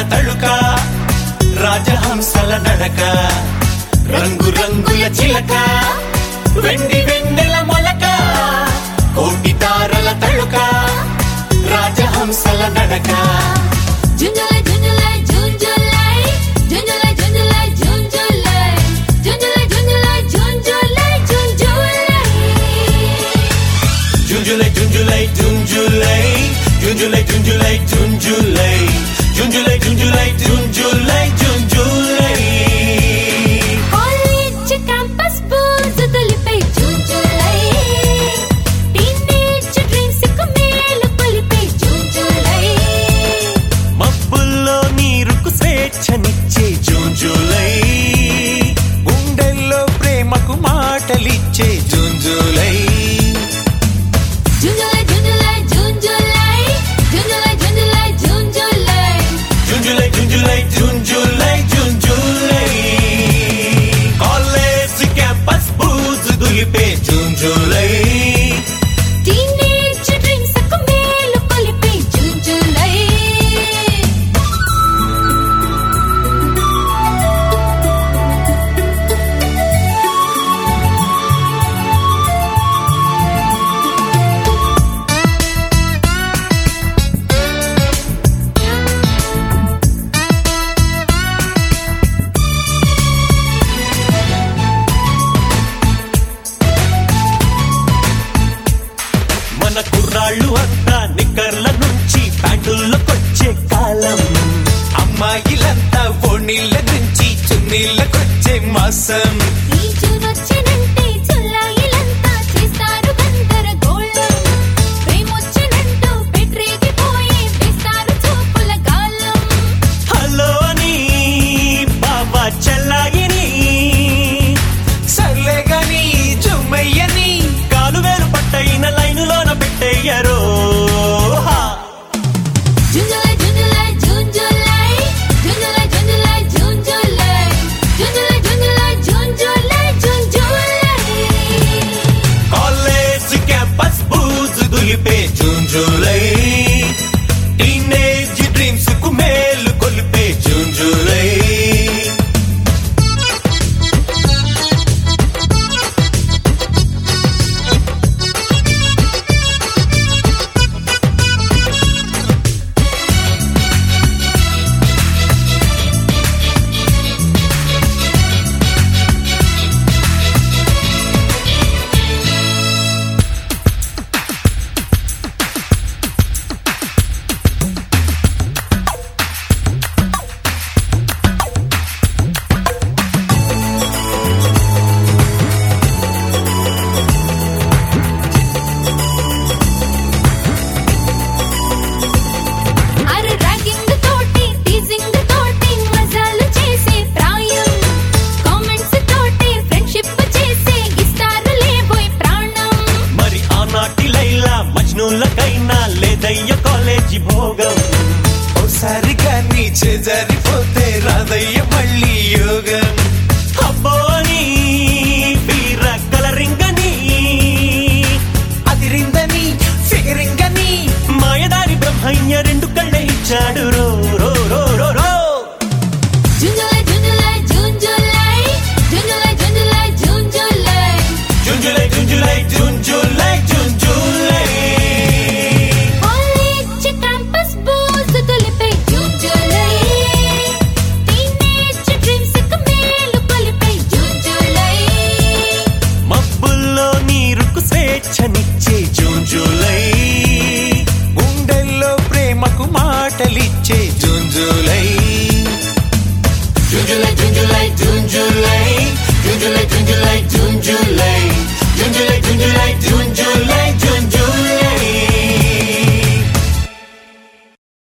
తళుక రాజహంసల నడక రంగు రంగుల చిలక వెండి వెన్నెల మొలక కోటి తారల తళుక రాజహంసల నడక జుంజులై జుంజులై జుంజులై జుంజులై జుంజులై జుంజులై జుంజులై జుంజులై జుంజులై జుంజులై జుంజులై జుంజులై జుంజులై జుంజులై జుంజులై జుంజులై జుంజులై జుంజులై జుంజులై కాలేజ్ క్యాంపస్ బూజు దులిపే జుంజులై టీనేజ్ డ్రీమ్స్ కు మేలు కొలిపే జుంజులై మబ్బుల్లో నీరుకు స్వేచ్ఛనిచ్చే జుంజులై గుండెల్లో ప్రేమకు మాటలిచ్చే జుంజులై జుంజులై జుంజులై జుంజులై జుంజులై జుంజులై జుంజులై జుంజులై జుంజులై జుంజులై జుంజులై కాలేజ్ క్యాంపస్ బూజు దులిపే జుంజులై టీనేజ్ డ్రీమ్స్ కు మేలు కొలిపే జుంజులై మన కుర్రాళ్ళు అంతా నిక్కర్ల నుంచి ప్యాంటుల్లోకొచ్చే కాలం అమ్మాయిలంతా ఓణీళ్ళ నుంచి చున్నీళ్ళకొచ్చే మాసం ఈ జూనొచ్చినంటే చుల్లాయిలంతా చేస్తారు గందరగోళం ప్రేమొచ్చినంటూ పెట్టరేగిపోయే వేస్తారు చూపుల గాలం హలో అని బాబా చెల్లాయిని సర్లే గాని జుమ్మయ్యని కాలు వేలు పట్టయిన లైనులోన పెట్టయ్యారో హా. జుంజులై జుంజులై జుంజులై జుంజులై జుంజులై జుంజులై జుంజులై జుంజులై జుంజులై జుంజులై కాలేజ్ క్యాంపస్ బూజు దులిపే జుంజులై టీనేజ్ డ్రీమ్స్ కు మేలు కొలిపే జుంజులై అరే ర్యాగింగ్ తోటి టీజింగ్ తోటి మజాలు చేసే ప్రాయం కామెంట్స్ తోటి ఫ్రెండ్షిప్ చేసే ఇస్తారు లేబోయ్ ప్రాణం మరి ఆనాటి లైలా మజ్నూలకైనా లేదయ్య కాలేజీ భోగం ఓసారి కానీ చేజారిపోతే రాదయ్య మళ్ళీ యోగం అబ్బోని వీర కలరింగని అదిరిందని ఫిగరింగని మాయదారి బ్రహ్మయ్య రెండు కళ్ళే ఇచ్చాడు రో రో రో రో రో జుంజులై జుంజులై జుంజులై జుంజులై జుంజులై జుంజులై జుంజులై జుంజులై జుంజులై జుంజులై కాలేజ్ క్యాంపస్ బూజు దులిపే జుంజులై టీనేజ్ డ్రీమ్స్ కు మేలు కొలిపే జుంజులై మబ్బుల్లో నీరుకు స్వేచ్ఛనిచ్చే జుంజులై గుండెల్లో ప్రేమకు మాటలిచ్చే జుంజులై